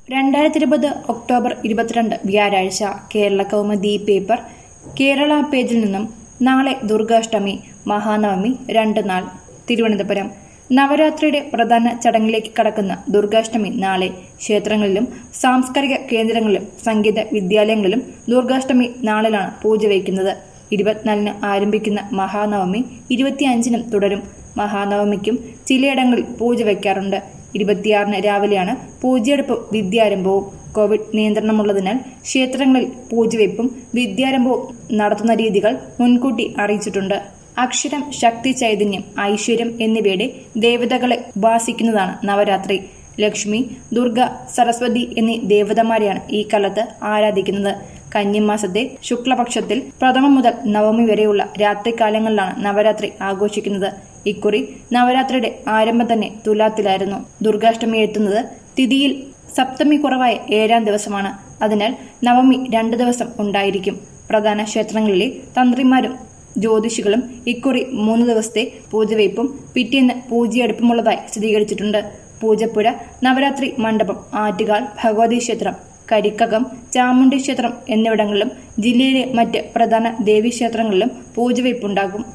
രണ്ടായിരത്തി ഇരുപത് ഒക്ടോബർ ഇരുപത്തിരണ്ട് വ്യാഴാഴ്ച കേരള കൗമുദി പേപ്പർ കേരള പേജിൽ നിന്നും നാളെ ദുർഗാഷ്ടമി മഹാനവമി രണ്ട് നാൾ തിരുവനന്തപുരം നവരാത്രിയുടെ പ്രധാന ചടങ്ങിലേക്ക് കടക്കുന്ന ദുർഗാഷ്ടമി നാളെ ക്ഷേത്രങ്ങളിലും സാംസ്കാരിക കേന്ദ്രങ്ങളിലും സംഗീത വിദ്യാലയങ്ങളിലും ദുർഗാഷ്ടമി നാളിലാണ് പൂജ വയ്ക്കുന്നത് ഇരുപത്തിനാലിന് ആരംഭിക്കുന്ന മഹാനവമി ഇരുപത്തിയഞ്ചിനും തുടരും മഹാനവമിക്കും ചിലയിടങ്ങളിൽ പൂജ വയ്ക്കാറുണ്ട് ഇരുപത്തിയാറിന് രാവിലെയാണ് പൂജയെടുപ്പും വിദ്യാരംഭവും കോവിഡ് നിയന്ത്രണമുള്ളതിനാൽ ക്ഷേത്രങ്ങളിൽ പൂജവയ്പും വിദ്യാരംഭവും നടത്തുന്ന രീതികൾ മുൻകൂട്ടി അറിയിച്ചിട്ടുണ്ട് അക്ഷരം ശക്തി ചൈതന്യം ഐശ്വര്യം എന്നിവയുടെ ദേവതകളെ ഉപാസിക്കുന്നതാണ് നവരാത്രി ലക്ഷ്മി ദുർഗ സരസ്വതി എന്നീ ദേവതമാരെയാണ് ഈ കാലത്ത് ആരാധിക്കുന്നത് കന്നിമാസത്തെ ശുക്ലപക്ഷത്തിൽ പ്രഥമം മുതൽ നവമി വരെയുള്ള രാത്രികാലങ്ങളിലാണ് നവരാത്രി ആഘോഷിക്കുന്നത് ഇക്കുറി നവരാത്രിയുടെ ആരംഭം തന്നെ തുലാത്തിലായിരുന്നു ദുർഗാഷ്ടമി എത്തുന്നത് തിഥിയിൽ സപ്തമി കുറവായ ഏഴാം ദിവസമാണ് അതിനാൽ നവമി രണ്ടു ദിവസം ഉണ്ടായിരിക്കും പ്രധാന ക്ഷേത്രങ്ങളിലെ തന്ത്രിമാരും ജ്യോതിഷികളും ഇക്കുറി മൂന്ന് ദിവസത്തെ പൂജവയ്പും പിറ്റേന്ന് പൂജയെടുപ്പുമുള്ളതായി സ്ഥിരീകരിച്ചിട്ടുണ്ട് പൂജപ്പുര നവരാത്രി മണ്ഡപം ആറ്റുകാൽ ഭഗവതി ക്ഷേത്രം കരിക്കകം ചാമുണ്ഡി ക്ഷേത്രം എന്നിവിടങ്ങളിലും ജില്ലയിലെ മറ്റ് പ്രധാന ദേവീക്ഷേത്രങ്ങളിലും പൂജവയ്പുണ്ടാകും